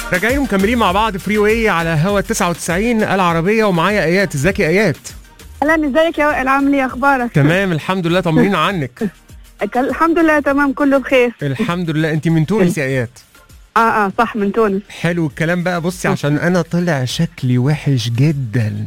راجعين ومكملين مع بعض فري واي على هوا 99 العربيه ومعايا ايات ازيك يا ايات اهلا ازيك يا وائل عامل ايه اخبارك؟ تمام الحمد لله طمنينا عنك الحمد لله تمام كله بخير الحمد لله انت من تونس يا ايات اه اه صح من تونس حلو الكلام بقى بصي عشان انا طلع شكلي وحش جدا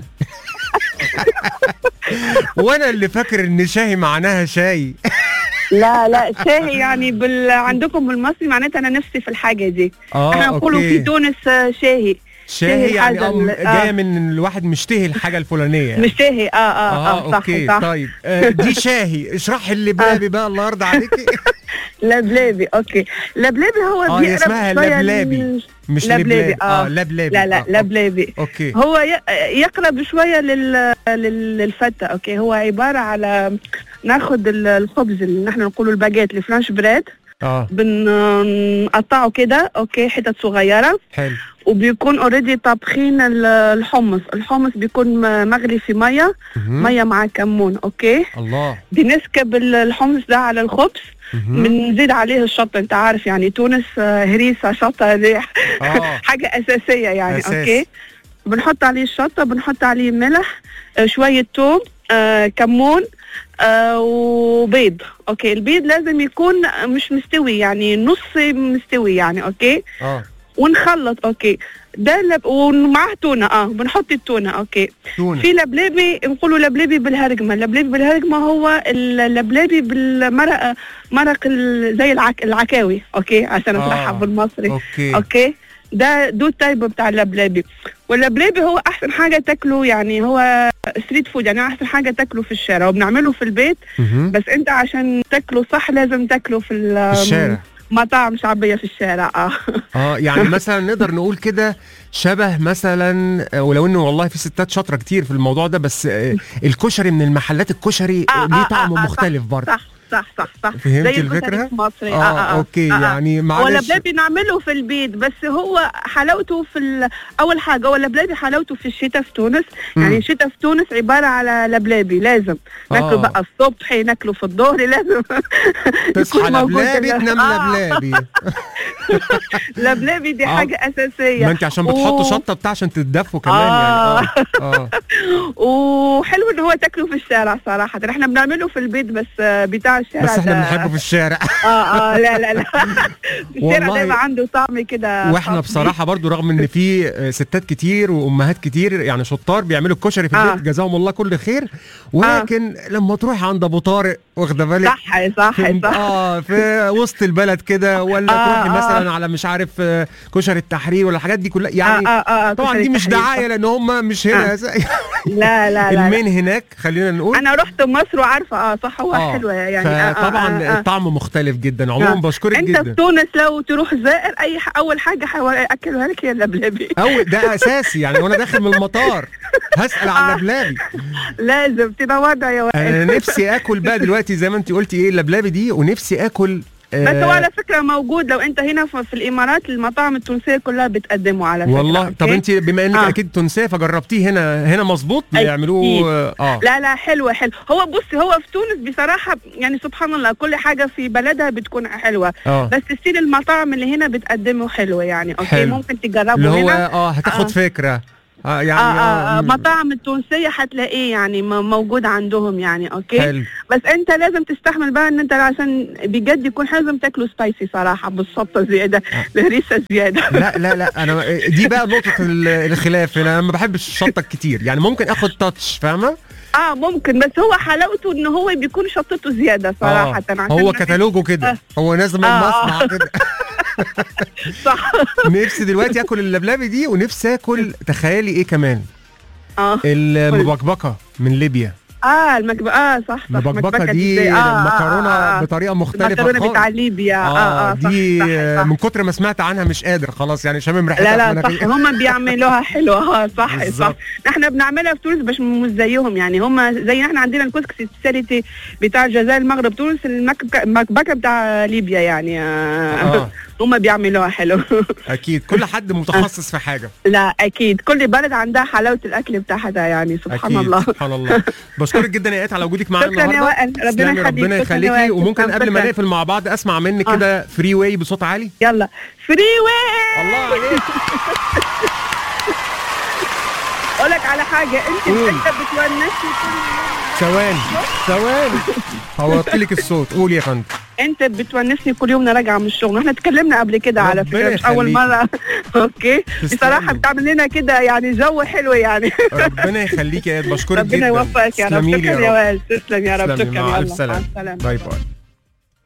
وانا اللي فاكر ان شاي معناها شاي لا لا شاهي يعني بال... عندكم بالمصري معناتها انا نفسي في الحاجه دي اه احنا نقولوا في اوكي تونس آه، شاهي شاي شاي يعني الحاجة اه ال- آه. جايه من الواحد مشتهي الحاجه الفلانيه يعني. مش شاهي اه اه اه, صح اوكي صح طيب آه دي شاهي اشرحي اللبلابي بقى الله يرضى عليكي لبلابي اوكي لبلابي هو اه هي بيقرب اسمها شويه لبلابي لل- مش لبلابي، لبلابي آه. اه لبلابي لا لا آه. لبلابي اوكي هو ي- يقرب شويه لل... لل... للفتة اوكي هو عباره على ناخد ال- الخبز اللي نحن نقوله الباجيت الفرنش بريد اه بنقطعه كده اوكي حتت صغيره حلو وبيكون اوريدي طابخين ال- الحمص الحمص بيكون م- مغلي في ميه مهم. ميه مع كمون اوكي الله بنسكب ال- الحمص ده على الخبز مهم. بنزيد عليه الشطه انت عارف يعني تونس آه، هريسه شطه دي اه حاجه اساسيه يعني أساس. اوكي بنحط عليه الشطه بنحط عليه ملح آه، شويه توم آه، كمون آه، وبيض اوكي البيض لازم يكون مش مستوي يعني نص مستوي يعني اوكي اه ونخلط اوكي ده لب... ومعاه تونه اه بنحط التونه اوكي تونه في لبلابي نقولوا لبلابي بالهرجمه اللبلابي بالهرجمه هو اللبلابي بالمرق مرق ال- زي العك... العكاوي اوكي عشان آه. اشرحها بالمصري اوكي اوكي ده دو التايب بتاع اللبلابي واللبلابي هو احسن حاجه تاكله يعني هو ستريت فود يعني احسن حاجه تاكله في الشارع وبنعمله في البيت مهم. بس انت عشان تاكله صح لازم تاكله في ال- في الشارع مطاعم شعبيه في الشارع اه اه يعني مثلا نقدر نقول كده شبه مثلا آه، ولو انه والله في ستات شاطره كتير في الموضوع ده بس آه، الكشري من المحلات الكشري آه، ليه آه، طعم آه، آه، مختلف برضه صح صح صح صح فهمت زي الكشري الفكرة؟ المصري اه اوكي يعني معلش واللبلابي نعمله في البيت بس هو حلاوته في ال... اول حاجه هو اللبلابي حلاوته في الشتاء في تونس مم. يعني الشتاء في تونس عباره على لبلابي لازم ناكله آه. بقى الصبح ناكله في الظهر لازم تصحى يكون موجود لبلابي ال- تنام آه. لبلابي لبلابي دي آه. حاجه اساسيه ما انت عشان بتحطوا و- شطه بتاع عشان تتدفوا كمان آه. يعني اه اه وحلو ان هو تاكله في الشارع صراحه احنا بنعمله في البيت بس آه، بتاع الشارع بس احنا ده- بنحبه في الشارع اه اه لا لا لا في الشارع والله- دايما عنده طعم كده واحنا خاص بيه. بصراحه برضو رغم ان في آه، ستات كتير وامهات كتير يعني شطار بيعملوا الكشري في آه. البيت جزاهم الله كل خير ولكن لما تروح عند ابو طارق واخده بالك صح صح في صح اه في وسط البلد كده ولا آه، تروحي آه. مثلا على مش عارف آه، كشري التحرير ولا الحاجات دي كلها آه يعني آه آه طبعا كشري دي مش التحرير. دعايه لان هم مش هنا آه. لا لا لا, لا. المين هناك خلينا نقول انا رحت مصر وعارفه اه صح هو آه. حلو يعني آه آه فطبعا آه آه. الطعم مختلف جدا عموما آه. بشكرك انت في جدا تونس لو تروح زائر اي ح... اول حاجه هاكلها لك هي اللبلبي او ده اساسي يعني وانا داخل من المطار هسال آه. على اللبلابي لازم تنورنا يا وائل انا نفسي اكل بقى دلوقتي زي ما انت قلتي ايه اللبلابي دي ونفسي اكل آه، بس هو على فكره موجود لو انت هنا في, في الامارات المطاعم التونسيه كلها بتقدمه على فكره والله طب أوكي؟ انت بما انك آه. اكيد تونسيه فجربتيه هنا هنا مظبوط أكيد. بيعملوه اه لا لا حلوة حلو هو بصي هو في تونس بصراحة يعني سبحان الله كل حاجة في بلدها بتكون حلوة اه بس ستيل المطاعم اللي هنا بتقدمه حلوة يعني اوكي حلو. ممكن تجربه اللي هو هنا اه هتاخد آه. فكره اه يعني آه آه آه م- مطاعم التونسية هتلاقيه يعني م- موجود عندهم يعني اوكي حلو بس انت لازم تستحمل بقى ان انت عشان بجد يكون حلو لازم تاكله سبايسي صراحة بالشطة زيادة بهريسة زيادة لا لا لا انا دي بقى نقطه ال- الخلاف انا ما بحبش الشطه كتير يعني ممكن اخد تاتش فاهمه اه ممكن بس هو حلاوته ان هو بيكون شطته زيادة صراحة عشان هو ما- كتالوجه كده آه. هو نازل من آه. مصنع كده صح نفسي دلوقتي اكل اللبلبي دي ونفسي اكل تخيلي ايه كمان اه المبكبكه من ليبيا اه المكب... اه صح صح المبكبكه مكبكة دي إزاي؟ آه، آه، مكرونه آه، آه. بطريقه مختلفه المكرونه خالص. بتاع ليبيا اه اه, صح دي صح, صح. من كتر ما سمعت عنها مش قادر خلاص يعني شامم ريحتها لا في لا صح مناخيري. هم بيعملوها حلوه اه صح صح بالظبط. احنا بنعملها في تونس بس مش زيهم يعني هم زي احنا عندنا الكسكسي السيرتي بتاع الجزائر المغرب تونس المكبكه المكبكة بتاع ليبيا يعني آه. آه. هم بيعملوها حلو اكيد كل حد متخصص في حاجه لا اكيد كل بلد عندها حلاوه الاكل بتاعها يعني سبحان اكيد الله سبحان الله بشكرك جدا يا ايات على وجودك معانا شكرا يا النهارده وائل ربنا تسلمي، يخليك ربنا شكراً يا يخليكي وائل. وممكن شكراً، قبل ما شكراً. نقفل مع بعض اسمع منك آه. كده فري واي بصوت عالي يلا فري واي الله عليك اقول لك على حاجه انت قول. انت بتونسني كل يوم ثواني ثواني هوطي لك الصوت قول يا فندم انت بتونسني كل يوم وانا راجعه من الشغل احنا اتكلمنا قبل كده على ربنا فكره مش اول يخليكي. مره اوكي تسلمي. بصراحه بتعمل لنا كده يعني جو حلو يعني ربنا يخليك يا ايات بشكرك جدا ربنا يوفقك يا رب تسلمي لي شكرا يا وائل تسلم يا رب تسلمي، شكرا مع يا الف الله. مع سلامه السلامه باي باي